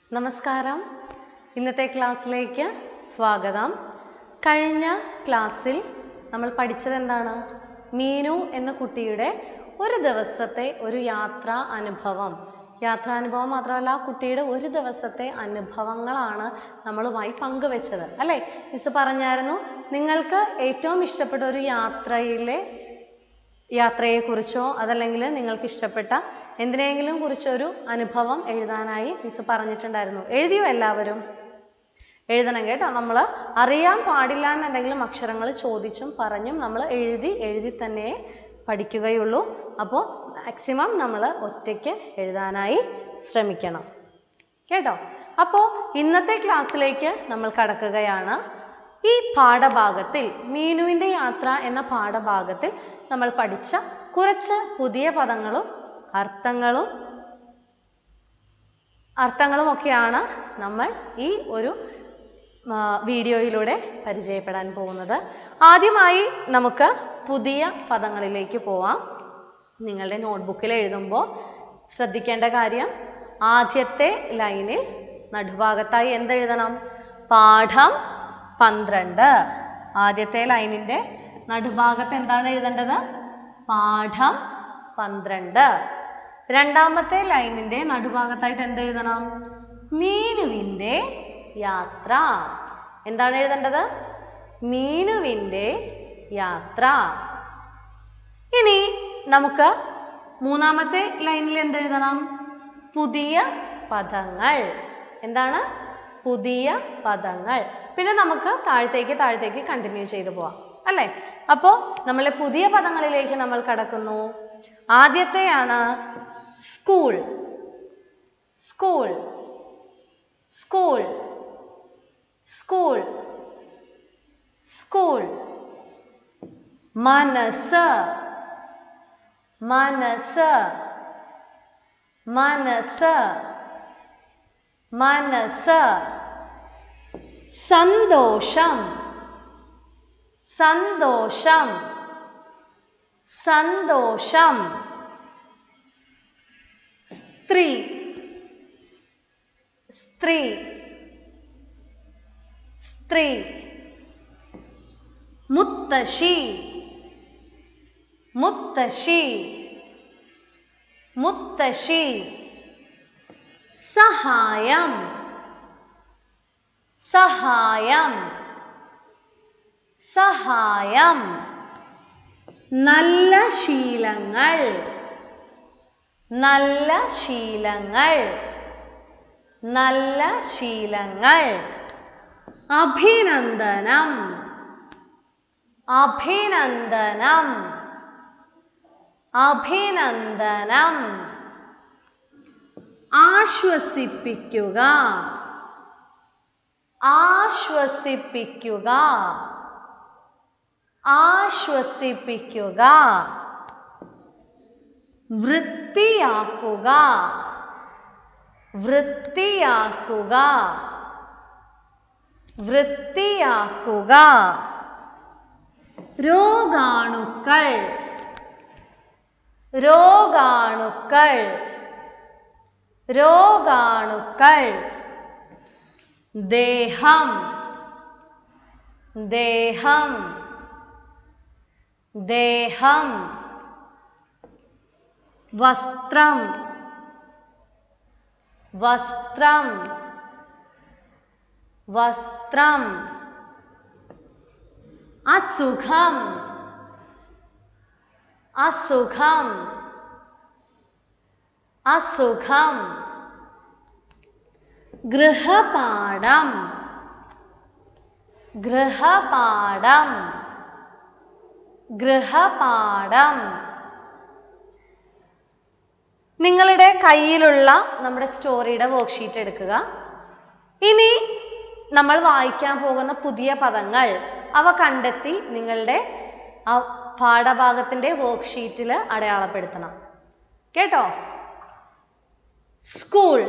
നമസ്കാരം ഇന്നത്തെ ക്ലാസ്സിലേക്ക് സ്വാഗതം കഴിഞ്ഞ ക്ലാസ്സിൽ നമ്മൾ പഠിച്ചത് എന്താണ് മീനു എന്ന കുട്ടിയുടെ ഒരു ദിവസത്തെ ഒരു യാത്രാ അനുഭവം യാത്രാനുഭവം മാത്രമല്ല ആ കുട്ടിയുടെ ഒരു ദിവസത്തെ അനുഭവങ്ങളാണ് നമ്മളുമായി പങ്കുവെച്ചത് അല്ലേ മിസ് പറഞ്ഞായിരുന്നു നിങ്ങൾക്ക് ഏറ്റവും ഇഷ്ടപ്പെട്ട ഒരു യാത്രയിലെ യാത്രയെക്കുറിച്ചോ അതല്ലെങ്കിൽ നിങ്ങൾക്ക് ഇഷ്ടപ്പെട്ട എന്തിനെങ്കിലും കുറിച്ചൊരു അനുഭവം എഴുതാനായി മിസ് പറഞ്ഞിട്ടുണ്ടായിരുന്നു എഴുതിയോ എല്ലാവരും എഴുതണം കേട്ടോ നമ്മൾ അറിയാൻ പാടില്ല എന്നുണ്ടെങ്കിലും അക്ഷരങ്ങൾ ചോദിച്ചും പറഞ്ഞും നമ്മൾ എഴുതി എഴുതി തന്നെ പഠിക്കുകയുള്ളൂ അപ്പോൾ മാക്സിമം നമ്മൾ ഒറ്റയ്ക്ക് എഴുതാനായി ശ്രമിക്കണം കേട്ടോ അപ്പോൾ ഇന്നത്തെ ക്ലാസ്സിലേക്ക് നമ്മൾ കടക്കുകയാണ് ഈ പാഠഭാഗത്തിൽ മീനുവിൻ്റെ യാത്ര എന്ന പാഠഭാഗത്തിൽ നമ്മൾ പഠിച്ച കുറച്ച് പുതിയ പദങ്ങളും അർത്ഥങ്ങളും അർത്ഥങ്ങളും ഒക്കെയാണ് നമ്മൾ ഈ ഒരു ആ, വീഡിയോയിലൂടെ പരിചയപ്പെടാൻ പോകുന്നത് ആദ്യമായി നമുക്ക് പുതിയ പദങ്ങളിലേക്ക് പോവാം നിങ്ങളുടെ നോട്ട്ബുക്കിൽ എഴുതുമ്പോൾ ശ്രദ്ധിക്കേണ്ട കാര്യം ആദ്യത്തെ ലൈനിൽ നടുഭാഗത്തായി എന്തെഴുതണം പാഠം പന്ത്രണ്ട് ആദ്യത്തെ ലൈനിന്റെ നടുഭാഗത്ത് എന്താണ് എഴുതേണ്ടത് പാഠം പന്ത്രണ്ട് രണ്ടാമത്തെ ലൈനിന്റെ നടുഭാഗത്തായിട്ട് എന്ത് എഴുതണം മീനുവിൻ്റെ യാത്ര എന്താണ് എഴുതേണ്ടത് മീനുവിൻ്റെ യാത്ര ഇനി നമുക്ക് മൂന്നാമത്തെ ലൈനിൽ എന്തെഴുതണം പുതിയ പദങ്ങൾ എന്താണ് പുതിയ പദങ്ങൾ പിന്നെ നമുക്ക് താഴത്തേക്ക് താഴത്തേക്ക് കണ്ടിന്യൂ ചെയ്തു പോവാം അല്ലേ അപ്പോൾ നമ്മളെ പുതിയ പദങ്ങളിലേക്ക് നമ്മൾ കടക്കുന്നു ആദ്യത്തെയാണ് school school school school school മനസ്സ് മനസ്സ് മനസ്സ് മനസ്സ് സന്തോഷം സന്തോഷം സന്തോഷം സ്ത്രീ സ്ത്രീ സ്ത്രീ മുത്തശ്ശി മുത്തശ്ശി മുത്തശ്ശി സഹായം സഹായം സഹായം നല്ല ശീലങ്ങൾ നല്ല ശീലങ്ങൾ നല്ല ശീലങ്ങൾ അഭിനന്ദനം അഭിനന്ദനം അഭിനന്ദനം ആശ്വസിപ്പിക്കുക ആശ്വസിപ്പിക്കുക ആശ്വസിപ്പിക്കുക വൃത്തിയാക്കുക വൃത്തിയാക്കുക വൃത്തിയാക്കുക രോഗാണുക്കൾ രോഗാണുക്കൾ രോഗാണുക്കൾ ദേഹം ദേഹം ദേഹം വസ്ത്രം വസ്ത്രം വസ്ത്രം അസുഖം അസുഖം അസുഖം ഗൃഹപാഠം ഗൃഹപാഠം ഗൃഹപാഠം നിങ്ങളുടെ കയ്യിലുള്ള നമ്മുടെ സ്റ്റോറിയുടെ വർക്ക്ഷീറ്റ് എടുക്കുക ഇനി നമ്മൾ വായിക്കാൻ പോകുന്ന പുതിയ പദങ്ങൾ അവ കണ്ടെത്തി നിങ്ങളുടെ ആ പാഠഭാഗത്തിന്റെ വർക്ക്ഷീറ്റിൽ അടയാളപ്പെടുത്തണം കേട്ടോ സ്കൂൾ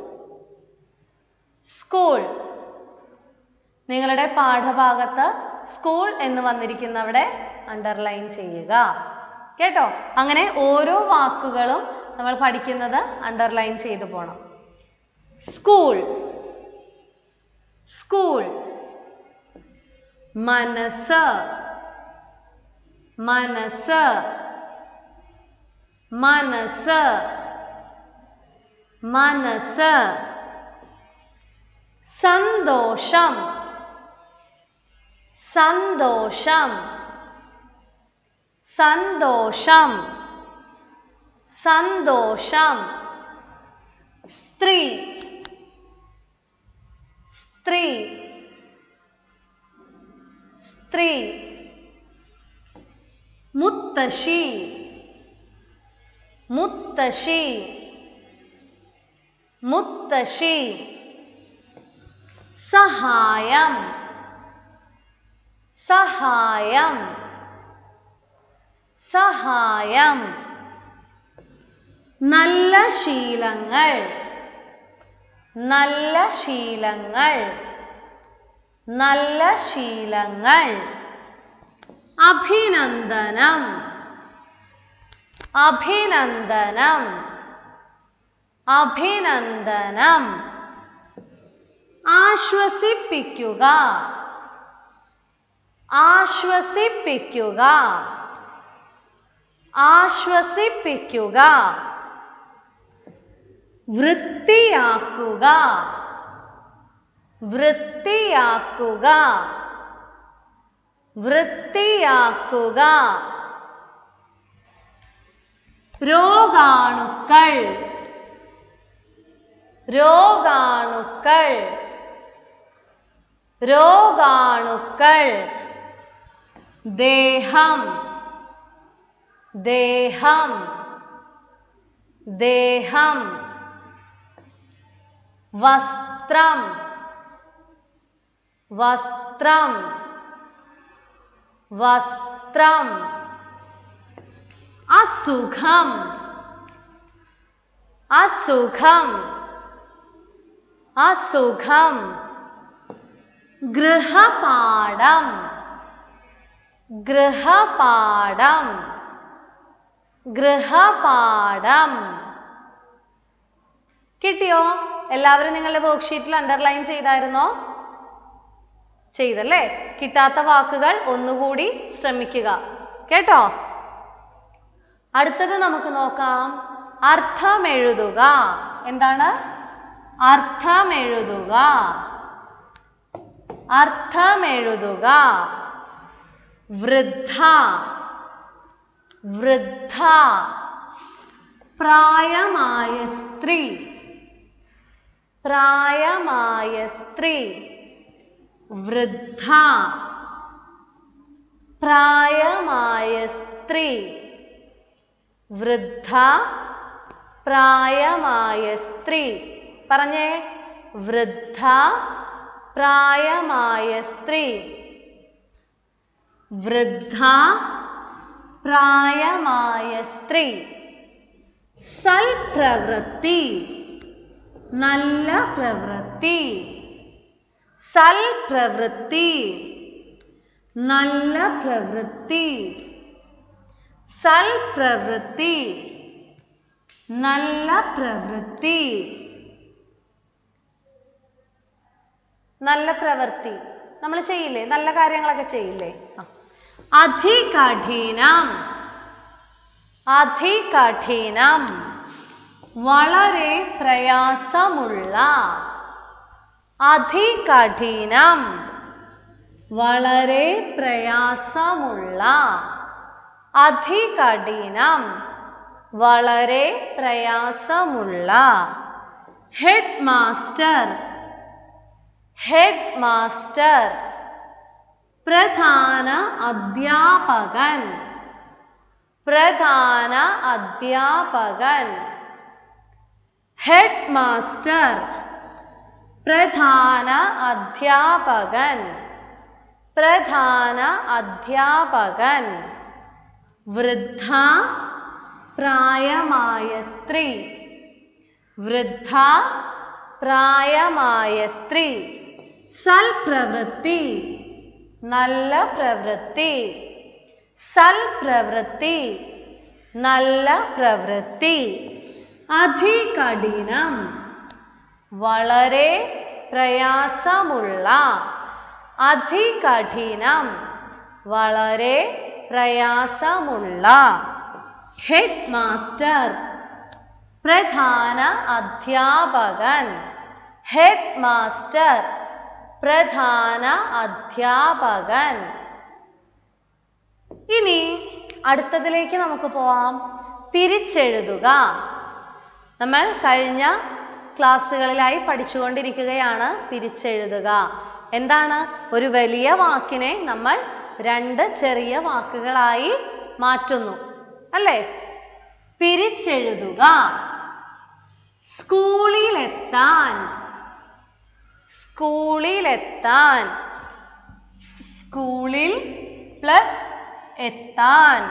സ്കൂൾ നിങ്ങളുടെ പാഠഭാഗത്ത് സ്കൂൾ എന്ന് വന്നിരിക്കുന്നവിടെ അണ്ടർലൈൻ ചെയ്യുക കേട്ടോ അങ്ങനെ ഓരോ വാക്കുകളും നമ്മൾ പഠിക്കുന്നത് അണ്ടർലൈൻ ചെയ്തു പോണം സ്കൂൾ സ്കൂൾ മനസ്സ് മനസ്സ് മനസ്സ് മനസ്സ് സന്തോഷം സന്തോഷം സന്തോഷം സന്തോഷം സ്ത്രീ സ്ത്രീ സ്ത്രീ മുത്തശ്ശി മുത്തശ്ശി മുത്തശ്ശി സഹായം സഹായം സഹായം നല്ല ശീലങ്ങൾ നല്ല ശീലങ്ങൾ നല്ല ശീലങ്ങൾ അഭിനന്ദനം അഭിനന്ദനം അഭിനന്ദനം ആശ്വസിപ്പിക്കുക ആശ്വസിപ്പിക്കുക ആശ്വസിപ്പിക്കുക വൃത്തിയാക്കുക വൃത്തിയാക്കുക വൃത്തിയാക്കുക രോഗാണുക്കൾ രോഗാണുക്കൾ രോഗാണുക്കൾ ദേഹം ദേഹം ദേഹം വസ്ത്രം വസ്ത്രം വസ്ത്രം അസുഖം അസുഖം അസുഖം ഗൃഹപാഠം ഗൃഹപാഠം ഗൃഹപാഠം കിട്ടിയോ എല്ലാവരും നിങ്ങളുടെ വർക്ക്ഷീറ്റിൽ അണ്ടർലൈൻ ചെയ്തായിരുന്നോ ചെയ്തല്ലേ കിട്ടാത്ത വാക്കുകൾ ഒന്നുകൂടി ശ്രമിക്കുക കേട്ടോ അടുത്തത് നമുക്ക് നോക്കാം അർത്ഥം എഴുതുക എന്താണ് അർത്ഥം എഴുതുക അർത്ഥം എഴുതുക വൃദ്ധ വൃദ്ധ പ്രായമായ സ്ത്രീ പ്രായമായ സ്ത്രീ വൃദ്ധ പ്രായമായ സ്ത്രീ വൃദ്ധ പ്രായമായ സ്ത്രീ പറഞ്ഞേ വൃദ്ധ പ്രായമായ സ്ത്രീ വൃദ്ധ പ്രായമായ സ്ത്രീ സൽപ്രവൃത്തി നല്ല പ്രവൃത്തി സൽപ്രവൃത്തി നല്ല പ്രവൃത്തി സൽപ്രവൃത്തി നല്ല പ്രവൃത്തി നല്ല പ്രവൃത്തി നമ്മൾ ചെയ്യില്ലേ നല്ല കാര്യങ്ങളൊക്കെ ചെയ്യില്ലേ ആ. അധികഠിനം അധികഠിനം വളരെ പ്രയാസമുള്ള അധികഠിനം വളരെ പ്രയാസമുള്ള അധികഠിനം വളരെ പ്രയാസമുള്ള ഹെഡ് മാസ്റ്റർ ഹെഡ് മാസ്റ്റർ പ്രധാന അധ്യാപകൻ പ്രധാന അധ്യാപകൻ ഹെഡ് മാസ്റ്റർ പ്രധാന അധ്യാപകൻ പ്രധാന അധ്യാപകൻ വൃദ്ധ പ്രായമായ സ്ത്രീ വൃദ്ധ പ്രായമായ സ്ത്രീ സൽപ്രവൃത്തി നല്ല പ്രവൃത്തി സൽപ്രവൃത്തി നല്ല പ്രവൃത്തി അധികഠിനം വളരെ പ്രയാസമുള്ള അതികഠിനം വളരെ പ്രയാസമുള്ള ഹെഡ് മാസ്റ്റർ പ്രധാന അധ്യാപകൻ ഹെഡ് മാസ്റ്റർ പ്രധാന അധ്യാപകൻ ഇനി അടുത്തതിലേക്ക് നമുക്ക് പോവാം പിരിച്ചെഴുതുക നമ്മൾ കഴിഞ്ഞ ക്ലാസ്സുകളിലായി പഠിച്ചുകൊണ്ടിരിക്കുകയാണ് പിരിച്ചെഴുതുക എന്താണ് ഒരു വലിയ വാക്കിനെ നമ്മൾ രണ്ട് ചെറിയ വാക്കുകളായി മാറ്റുന്നു അല്ലേ പിരിച്ചെഴുതുക സ്കൂളിലെത്താൻ സ്കൂളിലെത്താൻ സ്കൂളിൽ പ്ലസ് എത്താൻ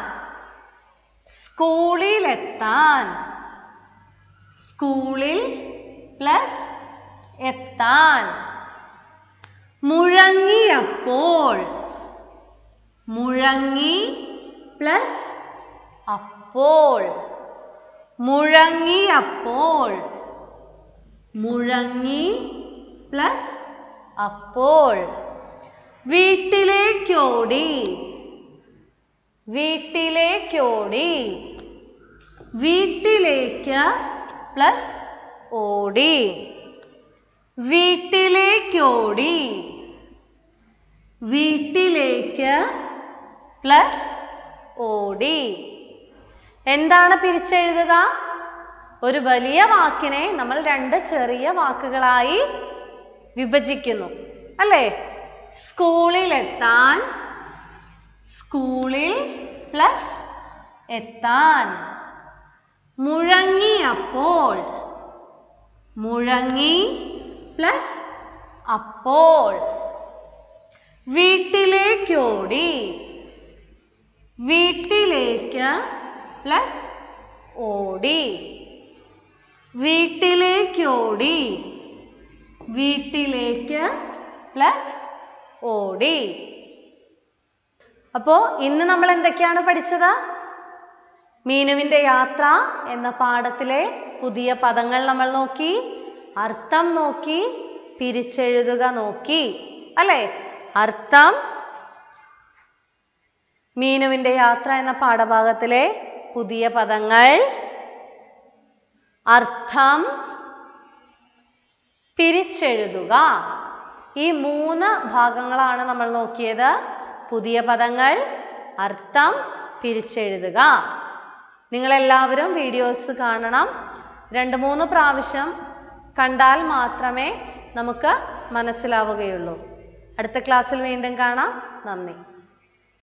സ്കൂളിലെത്താൻ സ്കൂളിൽ പ്ലസ് എത്താൻ മുഴങ്ങിയപ്പോൾ മുഴങ്ങി പ്ലസ് അപ്പോൾ മുഴങ്ങിയപ്പോൾ മുഴങ്ങി പ്ലസ് അപ്പോൾ വീട്ടിലേക്കോടി വീട്ടിലേക്കോടി വീട്ടിലേക്ക് പ്ലസ് ഓടി വീട്ടിലേക്കോടി വീട്ടിലേക്ക് പ്ലസ് ഓടി എന്താണ് പിരിച്ചെഴുതുക ഒരു വലിയ വാക്കിനെ നമ്മൾ രണ്ട് ചെറിയ വാക്കുകളായി വിഭജിക്കുന്നു അല്ലേ സ്കൂളിലെത്താൻ സ്കൂളിൽ പ്ലസ് എത്താൻ മുഴങ്ങിയപ്പോൾ മുഴങ്ങി പ്ലസ് അപ്പോൾ വീട്ടിലേക്കോടി വീട്ടിലേക്ക് പ്ലസ് ഓടി വീട്ടിലേക്കോടി വീട്ടിലേക്ക് പ്ലസ് ഓടി അപ്പോ ഇന്ന് നമ്മൾ എന്തൊക്കെയാണ് പഠിച്ചത് മീനുവിന്റെ യാത്ര എന്ന പാഠത്തിലെ പുതിയ പദങ്ങൾ നമ്മൾ നോക്കി അർത്ഥം നോക്കി പിരിച്ചെഴുതുക നോക്കി അല്ലേ അർത്ഥം മീനുവിന്റെ യാത്ര എന്ന പാഠഭാഗത്തിലെ പുതിയ പദങ്ങൾ അർത്ഥം പിരിച്ചെഴുതുക ഈ മൂന്ന് ഭാഗങ്ങളാണ് നമ്മൾ നോക്കിയത് പുതിയ പദങ്ങൾ അർത്ഥം പിരിച്ചെഴുതുക നിങ്ങളെല്ലാവരും വീഡിയോസ് കാണണം രണ്ട് മൂന്ന് പ്രാവശ്യം കണ്ടാൽ മാത്രമേ നമുക്ക് മനസ്സിലാവുകയുള്ളൂ അടുത്ത ക്ലാസ്സിൽ വീണ്ടും കാണാം നന്ദി